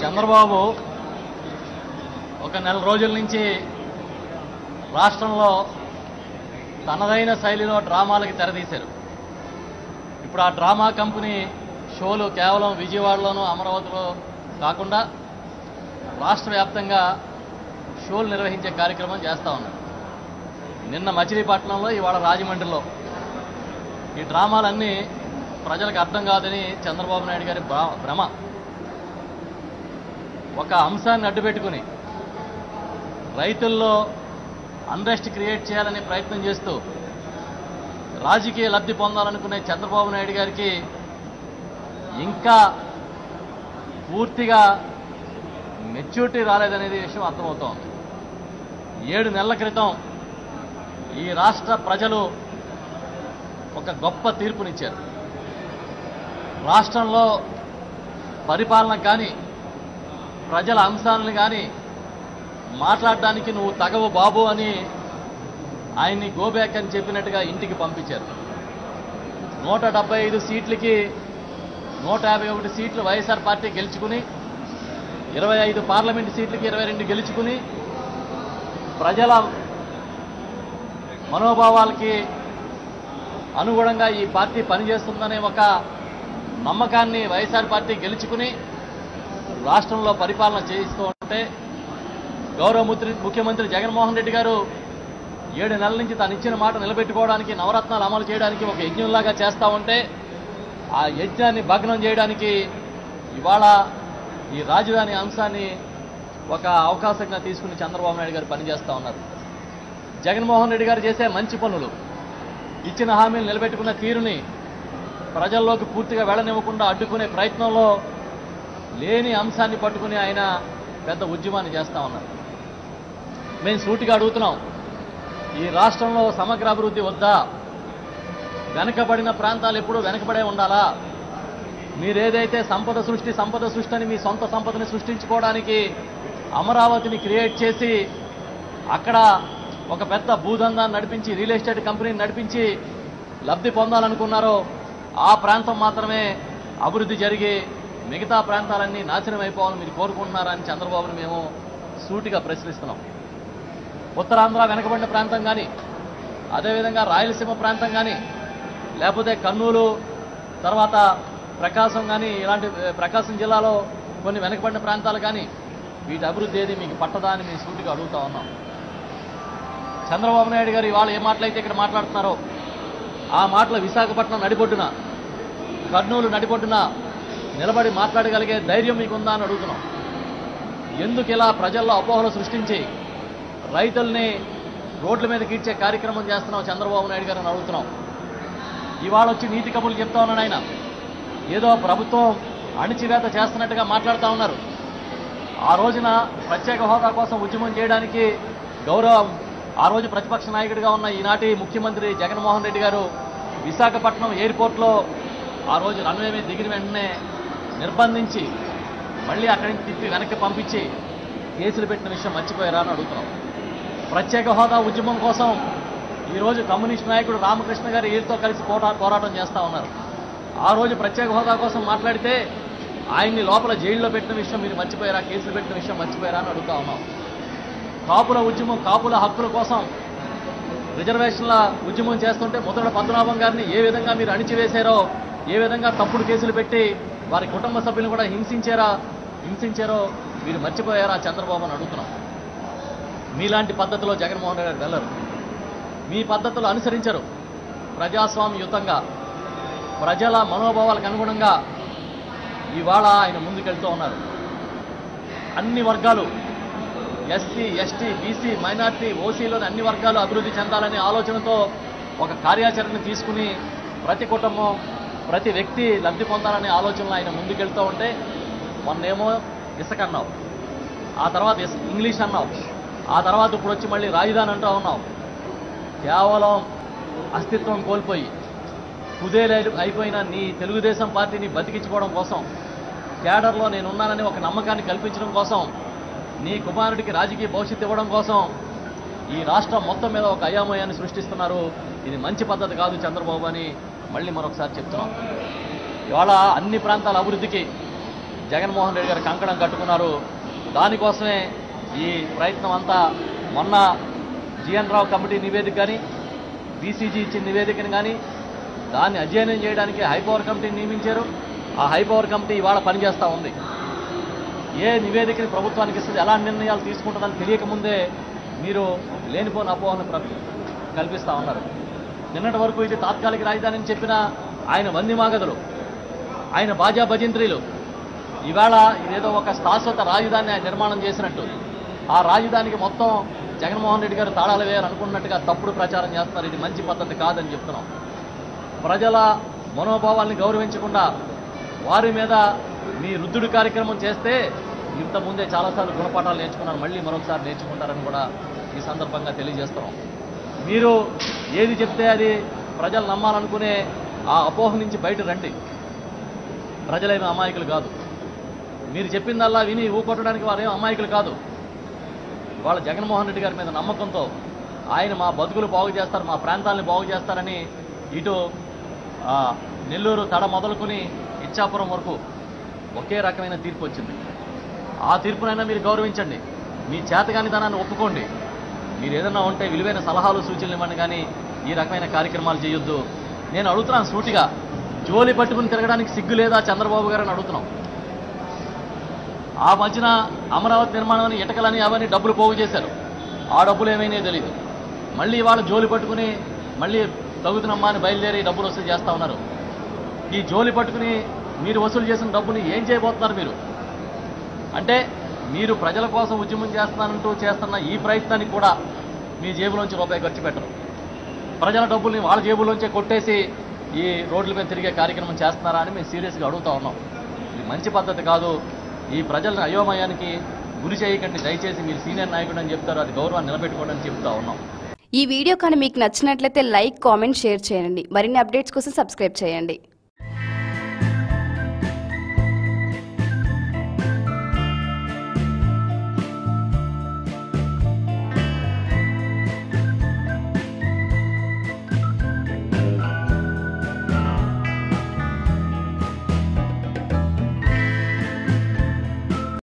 చంద్రబాబు ఒక నెల రోజుల నుంచి రాష్ట్రంలో తనదైన శైలిలో డ్రామాలకి తెరదీశారు ఇప్పుడు ఆ డ్రామా కంపెనీ షోలు కేవలం విజయవాడలోనూ అమరావతిలో కాకుండా రాష్ట్ర వ్యాప్తంగా షోలు నిర్వహించే కార్యక్రమం చేస్తూ ఉన్నారు నిన్న మచిలీపట్నంలో ఇవాళ రాజమండ్రిలో ఈ డ్రామాలన్నీ ప్రజలకు అర్థం కాదని చంద్రబాబు నాయుడు గారి భ్ర- భ్రమ ఒక అంశాన్ని అడ్డుపెట్టుకుని రైతుల్లో అన్రెస్ట్ క్రియేట్ చేయాలని ప్రయత్నం చేస్తూ రాజకీయ లబ్ధి పొందాలనుకునే చంద్రబాబు నాయుడు గారికి ఇంకా పూర్తిగా మెచ్యూరిటీ రాలేదనేది విషయం అర్థమవుతోంది ఏడు నెలల క్రితం ఈ రాష్ట్ర ప్రజలు ఒక గొప్ప తీర్పునిచ్చారు రాష్ట్రంలో పరిపాలన కానీ ప్రజల అంశాలను కానీ మాట్లాడడానికి నువ్వు తగవు బాబు అని ఆయన్ని గోబ్యాక్ అని చెప్పినట్టుగా ఇంటికి పంపించారు నూట డెబ్బై ఐదు సీట్లకి నూట యాభై ఒకటి సీట్లు వైఎస్ఆర్ పార్టీ గెలుచుకుని ఇరవై ఐదు పార్లమెంట్ సీట్లకి ఇరవై రెండు గెలుచుకుని ప్రజల మనోభావాలకి అనుగుణంగా ఈ పార్టీ పనిచేస్తుందనే ఒక నమ్మకాన్ని వైఎస్ఆర్ పార్టీ గెలుచుకుని రాష్ట్రంలో పరిపాలన చేయిస్తూ ఉంటే గౌరవ ముద్రి- ముఖ్యమంత్రి జగన్మోహన్ రెడ్డి గారు ఏడు నెలల నుంచి తను ఇచ్చిన మాట నిలబెట్టుకోవడానికి నవరత్నాలు అమలు చేయడానికి ఒక యజ్ఞంలాగా చేస్తూ ఉంటే ఆ యజ్ఞాన్ని భగ్నం చేయడానికి ఇవాళ ఈ రాజధాని అంశాన్ని ఒక అవకాశంగా తీసుకుని చంద్రబాబు నాయుడు గారు పనిచేస్తూ ఉన్నారు జగన్మోహన్ రెడ్డి గారు చేసే మంచి పనులు ఇచ్చిన హామీలు నిలబెట్టుకున్న తీరుని ప్రజల్లోకి పూర్తిగా వెళ్ళనివ్వకుండా అడ్డుకునే ప్రయత్నంలో లేని అంశాన్ని పట్టుకుని ఆయన పెద్ద ఉద్యమాన్ని చేస్తా ఉన్నారు మేము సూటిగా అడుగుతున్నాం ఈ రాష్ట్రంలో సమగ్ర అభివృద్ధి వద్దా వెనకబడిన ప్రాంతాలు ఎప్పుడూ వెనకబడే ఉండాలా మీరేదైతే సంపద సృష్టి సంపద సృష్టి అని మీ సొంత సంపదని సృష్టించుకోవడానికి అమరావతిని క్రియేట్ చేసి అక్కడ ఒక పెద్ద భూదందాన్ని నడిపించి రియల్ ఎస్టేట్ కంపెనీని నడిపించి లబ్ధి పొందాలనుకున్నారో ఆ ప్రాంతం మాత్రమే అభివృద్ధి జరిగి మిగతా ప్రాంతాలన్నీ నాశనం అయిపోవాలని మీరు కోరుకుంటున్నారా అని చంద్రబాబుని మేము సూటిగా ప్రశ్నిస్తున్నాం ఉత్తరాంధ్ర వెనకబడిన ప్రాంతం కానీ అదేవిధంగా రాయలసీమ ప్రాంతం కానీ లేకపోతే కర్నూలు తర్వాత ప్రకాశం కానీ ఇలాంటి ఏ, ప్రకాశం జిల్లాలో కొన్ని వెనకబడిన ప్రాంతాలు కానీ వీటి అభివృద్ధి ఏది మీకు పట్టదా అని మేము సూటిగా అడుగుతా ఉన్నాం చంద్రబాబు నాయుడు గారు ఇవాళ ఏ మాటలైతే ఇక్కడ మాట్లాడుతున్నారో ఆ మాటలు విశాఖపట్నం నడిబొడ్డున కర్నూలు నడిబొడ్డున నిలబడి మాట్లాడగలిగే ధైర్యం మీకుందా అని అడుగుతున్నాం ఎందుకు ఇలా ప్రజల్లో అపోహలు సృష్టించి రైతుల్ని రోడ్ల మీద గీడ్చే కార్యక్రమం చేస్తున్నాం చంద్రబాబు నాయుడు గారిని అడుగుతున్నాం ఇవాళ వచ్చి నీతి కబుర్లు చెప్తా ఉన్నాడు ఆయన ఏదో ప్రభుత్వం అణిచివేత చేస్తున్నట్టుగా మాట్లాడుతూ ఉన్నారు ఆ రోజున ప్రత్యేక హోదా కోసం ఉద్యమం చేయడానికి గౌరవం ఆ రోజు ప్రతిపక్ష నాయకుడిగా ఉన్న ఈనాటి ముఖ్యమంత్రి జగన్మోహన్ రెడ్డి గారు విశాఖపట్నం ఎయిర్పోర్ట్లో ఆ రోజు రన్వే మీద దిగిన వెంటనే నిర్బంధించి మళ్ళీ అక్కడి నుంచి తిప్పి వెనక్కి పంపించి కేసులు పెట్టిన విషయం మర్చిపోయారా అని అడుగుతున్నాం ప్రత్యేక హోదా ఉద్యమం కోసం ఈరోజు కమ్యూనిస్ట్ నాయకుడు రామకృష్ణ గారు వీరితో కలిసి పోటా పోరాటం చేస్తా ఉన్నారు ఆ రోజు ప్రత్యేక హోదా కోసం మాట్లాడితే ఆయన్ని లోపల జైల్లో పెట్టిన విషయం మీరు మర్చిపోయారా కేసులు పెట్టిన విషయం మర్చిపోయారా అని అడుగుతా ఉన్నాం కాపుల ఉద్యమం కాపుల హక్కుల కోసం రిజర్వేషన్ల ఉద్యమం చేస్తుంటే ముద్రల పద్మనాభం గారిని ఏ విధంగా మీరు అణిచివేశారో ఏ విధంగా తప్పుడు కేసులు పెట్టి వారి కుటుంబ సభ్యులను కూడా హింసించారా హింసించారో మీరు మర్చిపోయారా చంద్రబాబు అని అడుగుతున్నాం మీలాంటి పద్ధతిలో జగన్మోహన్ రెడ్డి గారు వెళ్ళరు మీ పద్ధతులు అనుసరించరు ప్రజాస్వామ్యయుతంగా ప్రజల మనోభావాలకు అనుగుణంగా ఇవాళ ఆయన ముందుకెళ్తూ ఉన్నారు అన్ని వర్గాలు ఎస్సీ ఎస్టీ బీసీ మైనార్టీ ఓసీలోని అన్ని వర్గాలు అభివృద్ధి చెందాలనే ఆలోచనతో ఒక కార్యాచరణ తీసుకుని ప్రతి కుటుంబం ప్రతి వ్యక్తి లబ్ధి పొందాలనే ఆలోచనలో ఆయన ముందుకెళ్తూ ఉంటే మొన్నేమో ఇసుక అన్నావు ఆ తర్వాత ఇస్- ఇంగ్లీష్ అన్నావు ఆ తర్వాత ఇప్పుడు వచ్చి మళ్ళీ రాజధాని అంటూ ఉన్నావు కేవలం అస్తిత్వం కోల్పోయి కుదేలై అయిపోయిన నీ తెలుగుదేశం పార్టీని బతికించుకోవడం కోసం కేడర్లో నేనున్నానని ఒక నమ్మకాన్ని కల్పించడం కోసం నీ కుమారుడికి రాజకీయ భవిష్యత్తు ఇవ్వడం కోసం ఈ రాష్ట్రం మొత్తం మీద ఒక అయామయాన్ని సృష్టిస్తున్నారు ఇది మంచి పద్ధతి కాదు చంద్రబాబు అని మళ్ళీ మరొకసారి చెప్తున్నాం ఇవాళ అన్ని ప్రాంతాల అభివృద్ధికి జగన్మోహన్ రెడ్డి గారు కంకణం కట్టుకున్నారు దానికోసమే ఈ ప్రయత్నం అంతా మొన్న జిఎన్ రావు కమిటీ నివేదిక కానీ బీసీజీ ఇచ్చిన నివేదికను కానీ దాన్ని అధ్యయనం చేయడానికి హైపవర్ కమిటీని నియమించారు ఆ హైపవర్ కమిటీ ఇవాళ పనిచేస్తూ ఉంది ఏ నివేదికని ప్రభుత్వానికి ఇస్తుంది ఎలాంటి నిర్ణయాలు తీసుకుంటుందని తెలియకముందే మీరు లేనిపోని అపోహను ప్ర- కల్పిస్తా ఉన్నారు నిన్నటి వరకు ఇది తాత్కాలిక రాజధాని అని చెప్పిన ఆయన వందిమాగదులు ఆయన బాజా భజంత్రీలు ఇవాళ ఇదేదో ఒక శాశ్వత రాజధాని ఆయన నిర్మాణం చేసినట్టు ఆ రాజధానికి మొత్తం జగన్మోహన్ రెడ్డి గారు తాళాలు వేయాలనుకున్నట్టుగా తప్పుడు ప్రచారం చేస్తున్నారు ఇది మంచి పద్ధతి కాదని చెప్తున్నాం ప్రజల మనోభావాల్ని గౌరవించకుండా వారి మీద మీ రుద్దుడు కార్యక్రమం చేస్తే ఇంత ముందే చాలాసార్లు గుణపాఠాలు నేర్చుకున్నారు మళ్ళీ మరొకసారి నేర్చుకుంటారని కూడా ఈ సందర్భంగా తెలియజేస్తున్నాం మీరు ఏది చెప్తే అది ప్రజలు నమ్మాలనుకునే ఆ అపోహ నుంచి బయట రండి ప్రజలేమి అమాయకులు కాదు మీరు చెప్పిందల్లా విని ఊకొట్టడానికి వారేం అమాయకులు కాదు వాళ్ళ జగన్మోహన్ రెడ్డి గారి మీద నమ్మకంతో ఆయన మా బతుకులు బాగు చేస్తారు మా ప్రాంతాలను బాగు చేస్తారని ఇటు ఆ, నెల్లూరు తడ మొదలుకొని ఇచ్చాపురం వరకు ఒకే రకమైన తీర్పు వచ్చింది ఆ తీర్పునైనా మీరు గౌరవించండి మీ చేతగానితనాన్ని ఒప్పుకోండి మీరు ఏదైనా ఉంటే విలువైన సలహాలు సూచనలు ఇవ్వండి కానీ ఈ రకమైన కార్యక్రమాలు చేయొద్దు నేను అడుగుతున్నాను సూటిగా జోలి పట్టుకుని తిరగడానికి సిగ్గు లేదా చంద్రబాబు గారని అడుగుతున్నాం ఆ మధ్యన అమరావతి నిర్మాణాన్ని ఇటకలని అవన్నీ డబ్బులు పోగు చేశారు ఆ డబ్బులు ఏమైనాయో తెలియదు మళ్ళీ వాళ్ళు జోలి పట్టుకుని మళ్ళీ తగుతున్నమ్మా అని బయలుదేరి డబ్బులు వసూలు చేస్తా ఉన్నారు ఈ జోలి పట్టుకుని మీరు వసూలు చేసిన డబ్బుని ఏం చేయబోతున్నారు మీరు అంటే మీరు ప్రజల కోసం ఉద్యమం చేస్తున్నానంటూ చేస్తున్న ఈ ప్రయత్నానికి కూడా మీ జేబులోంచి రూపాయి ఖర్చు పెట్టరు ప్రజల డబ్బుల్ని వాళ్ళ జేబులోంచే కొట్టేసి ఈ రోడ్ల మీద తిరిగే కార్యక్రమం చేస్తున్నారా అని మేము సీరియస్గా అడుగుతా ఉన్నాం ఇది మంచి పద్ధతి కాదు ఈ ప్రజలను అయోమయానికి గురి చేయకండి దయచేసి మీరు సీనియర్ నాయకుడు అని చెప్తారు అది గౌరవాన్ని నిలబెట్టుకోండి అని చెప్తా ఉన్నాం ఈ వీడియో కానీ మీకు నచ్చినట్లయితే లైక్ కామెంట్ షేర్ చేయండి మరిన్ని అప్డేట్స్ కోసం సబ్స్క్రైబ్ చేయండి